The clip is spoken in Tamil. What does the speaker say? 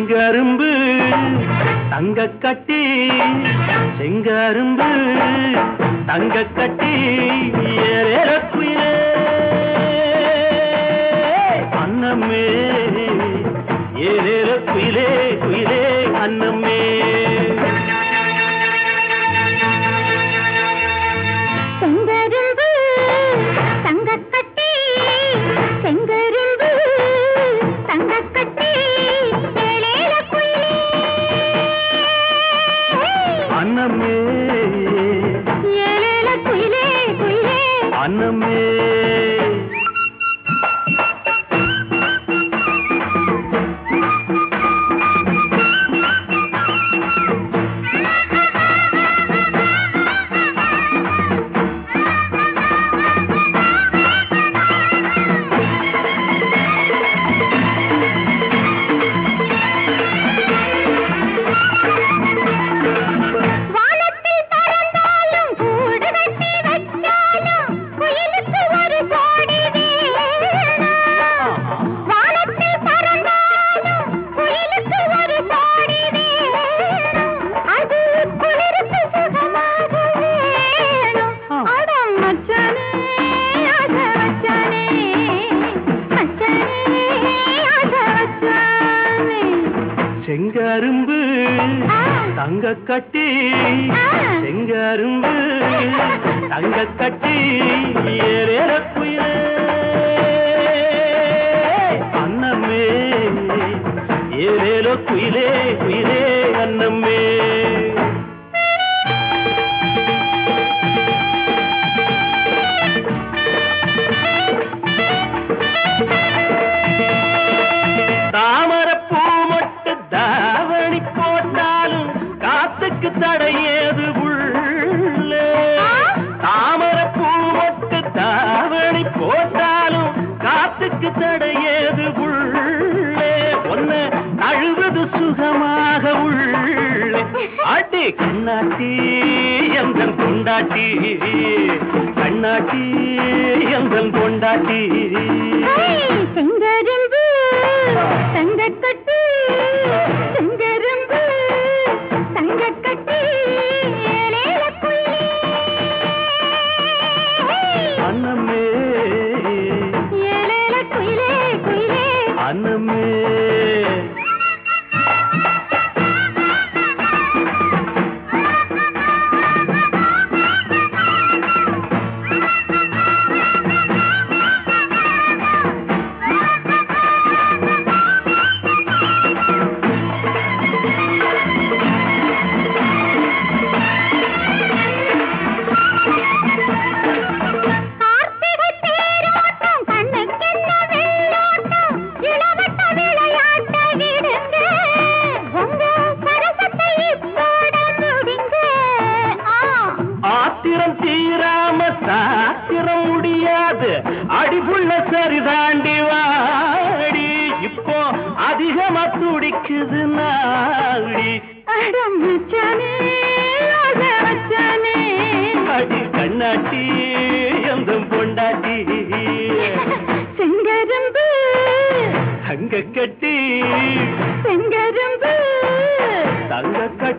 செங்கரும்பு தங்க கட்டி செங்கரும்பு தங்க கட்டி ஏறேற குயிலே அன்னமே ஏறேற குயிலே குயிலே அன்னமே செங்கரும்பு தங்கக்கட்டி செங்கரும்பு தங்கக்கட்டி ஏழேல குயிலே அன்னமே ஏழேல குயிலே குயிலே அன்னமே வானத்தில் பறந்தாலும் கூடு கட்டி வச்சாலும் குயிலுக்கு ஒரு கோடி வேணும் வானத்தில் பறந்தாலும் குயிலுக்கு ஒரு கோடி வேணும் அது குளிருக்கு சுகமாக வேணும் அட மச்சானே ஆசை வச்சானே மச்சானே ஆசை வச்சானே செங்கரும்பு ஆ. தங்க கட்டி ஆ. செங்கரும்பு தங்க கட்டி ஏறேற குயிலே அன்னமே ஏறேலோ குயிலே குயிலே அன்னமே தாமரப்பூ மொட்டு தாவணி போட்டாலும் காத்துக்கு தடையேது உள்ளே தாமரப்பூ மொட்டு தாவணி போட்டாலும் காத்துக்கு தடையேது உள்ளே ஒன்ன அழுவது சுகமாக உள்ளே அடி கண்ணாட்டி எந்தன் கொண்டாட்டி கண்ணாட்டி எந்தன் கொண்டாட்டி செங்கரும்பு தங்கக்கட்டி செங்கரும்பு தங்கக்கட்டி ஏலேல குயிலே அன்னமே ஏலேல குயிலே குயிலே அன்னமே கார்த்திகை தேரோட்டம் கண்ணுக்கென்ன வெள்ளோட்டம் இளவட்ட விளையாட்ட விடுங்க உங்க சரசத்தை இப்போட முடிங்க ஆ ஆத்திரம் தீராம சாத்திரம் முடியாது அடிபுள்ள சரிதாண்டி வாடி இப்போ அதிகமா துடிக்குது நாடி அட மச்சானே ஆசை வச்சானே அடி கண்ணாட்டி எந்த பொண்டாட்டி செங்கரும்பு தங்க கட்டி செங்கரும்பு தங்க கட்டி